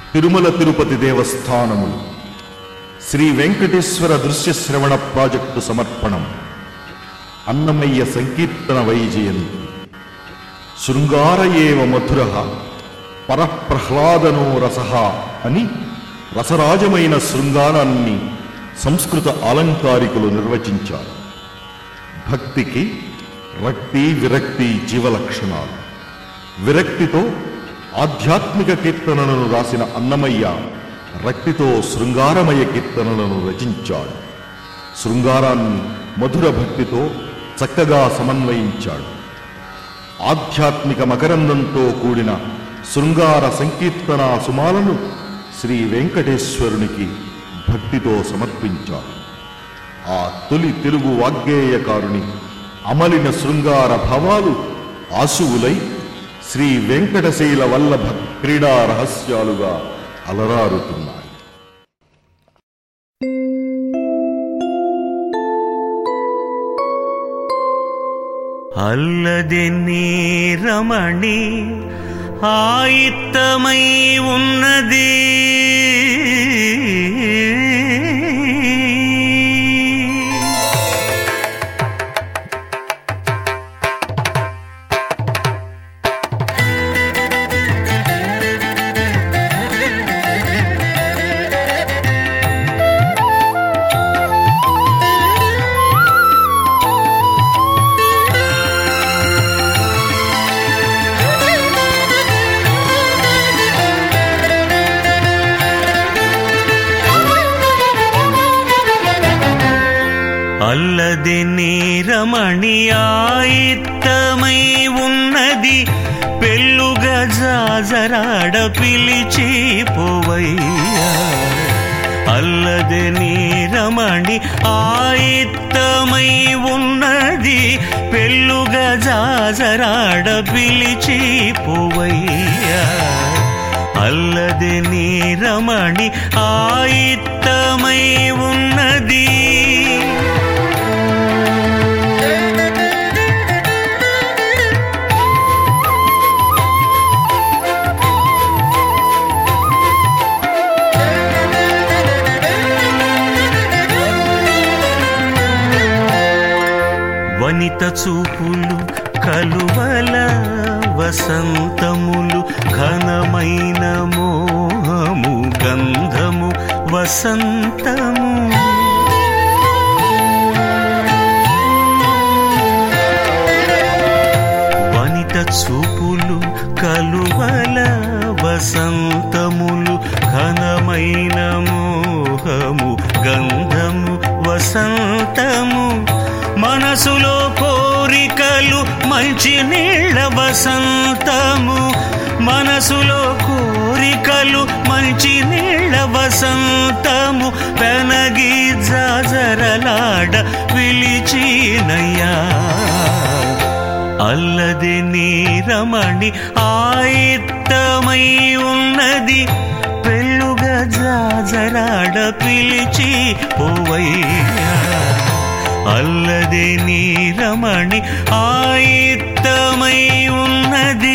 తిరుమల తిరుపతి దేవస్థానములు శ్రీ వెంకటేశ్వర దృశ్య శ్రవణ ప్రాజెక్టు సమర్పణం అన్నమయ్య సంకీర్తన వైజయంతి శృంగార ఏవ మధుర పరప్రహ్లాదనో రస అని రసరాజమైన శృంగారాన్ని సంస్కృత అలంకారికులు నిర్వచించారు భక్తికి రక్తి విరక్తి జీవలక్షణాలు విరక్తితో ఆధ్యాత్మిక కీర్తనలను రాసిన అన్నమయ్య రక్తితో శృంగారమయ కీర్తనలను రచించాడు శృంగారాన్ని మధుర భక్తితో చక్కగా సమన్వయించాడు ఆధ్యాత్మిక మకరందంతో కూడిన శృంగార సంకీర్తన సుమాలను శ్రీ వెంకటేశ్వరునికి భక్తితో సమర్పించాడు ఆ తొలి తెలుగు వాగ్గేయకారుని అమలిన శృంగార భావాలు ఆశువులై శ్రీ వెంకటశైల వల్లభ క్రీడా రహస్యాలుగా అలరారుతున్నాయి అల్లది నీ రమణి ఆయిత్తమై ఉన్నది అల్లది నీ రమణి ఆయిత్తమై ఉన్నది పెళ్ళుగా జాజరాడ పిలిచి పోవయ్యా అల్లది నీ రమణి ఆయిత్తమై ఉన్నది పెళ్ళుగా జాజరాడ పిలిచి పోవయ్యా అల్లది నీ రమణి ఆయిత్తమై ఉన్నది వనిత చూపులు కలువల వసంతములు ఘనమైన మోహము గంధము వసంతము వనిత చూపులు కలువల వసంతములు ఘనమైన మోహము గంధము వసంతము మనసులో కోరికలు మంచి నీళ్ళ వసంతము మనసులో కోరికలు మంచి నీళ్ళ వసంతము పెనగి జాజరలాడ పిలిచినయ్యా అల్లది నీ రమణి ఆయిత్తమై ఉన్నది పెళ్ళుగా జాజరాడ పిలిచి పోవయ్యా అల్లది నీ రమణి ఆయిత్తమై ఉన్నది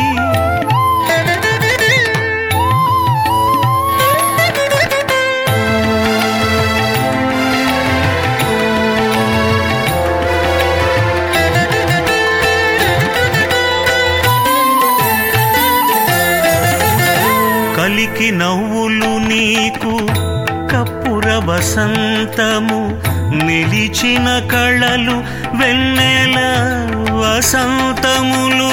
కలికి నవ్వులు నీకు కప్పుర వసంతము నిలిచిన కళలు వెన్నెల వసంతములు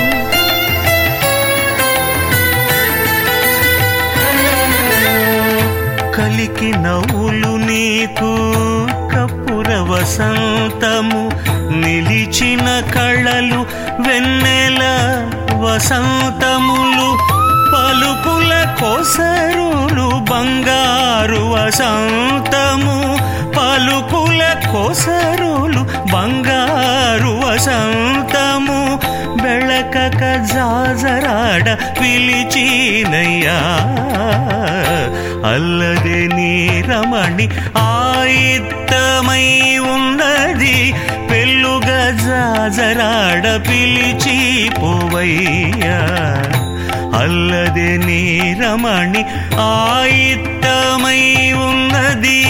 కలికి నవ్వులు నీకు కప్పుర వసంతము నిలిచిన కళలు వెన్నెల వసంతములు పలుకుల కొసరులు బంగారు వసంతము పలుకుల కొసరులు బంగారు వసంతము బెళకక జాజరాడ పిలిచినయ్యా అల్లదే నీ రమణి ఆయిత్తమై ఉన్నది పెళ్ళుగా జాజరాడ పిలిచి పోవయ్యా అల్లదే నీ రమణి ఆయిత్తమై ఉన్నది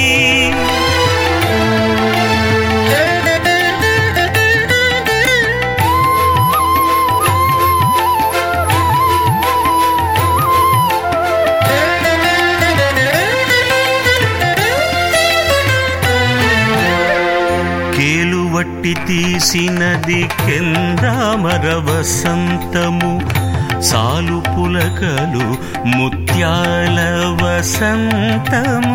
కేలువట్టి తీసినది కెందామర వసంతము సాలు పులకలు ముత్యాల వసంతము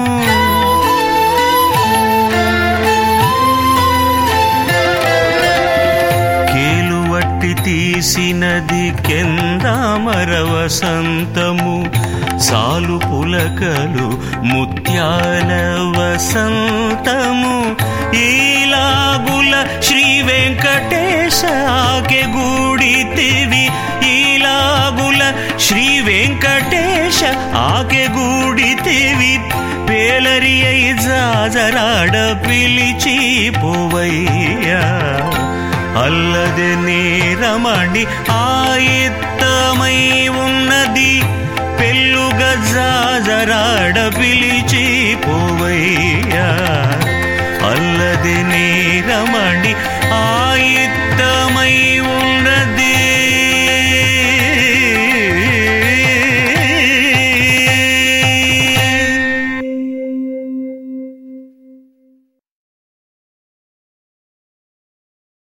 కేలువట్టి తీసినది కెందామర వసంతము సాలు పులకలు ముత్యాల వసంతము ఈలాగుల శ్రీ వెంకటేశ ఆకె గూడితివి ఈలాగుల శ్రీ వెంకటేశ ఆకె గూడితివి పేలరి అయి జాజరాడ పిలిచి పోవయ్యా అల్లది నీ రమణి ఆయిత్తమై ఉన్నది పెళ్ళుగ జాజరాడ పిలిచి పోవయ్యా అల్లది నీ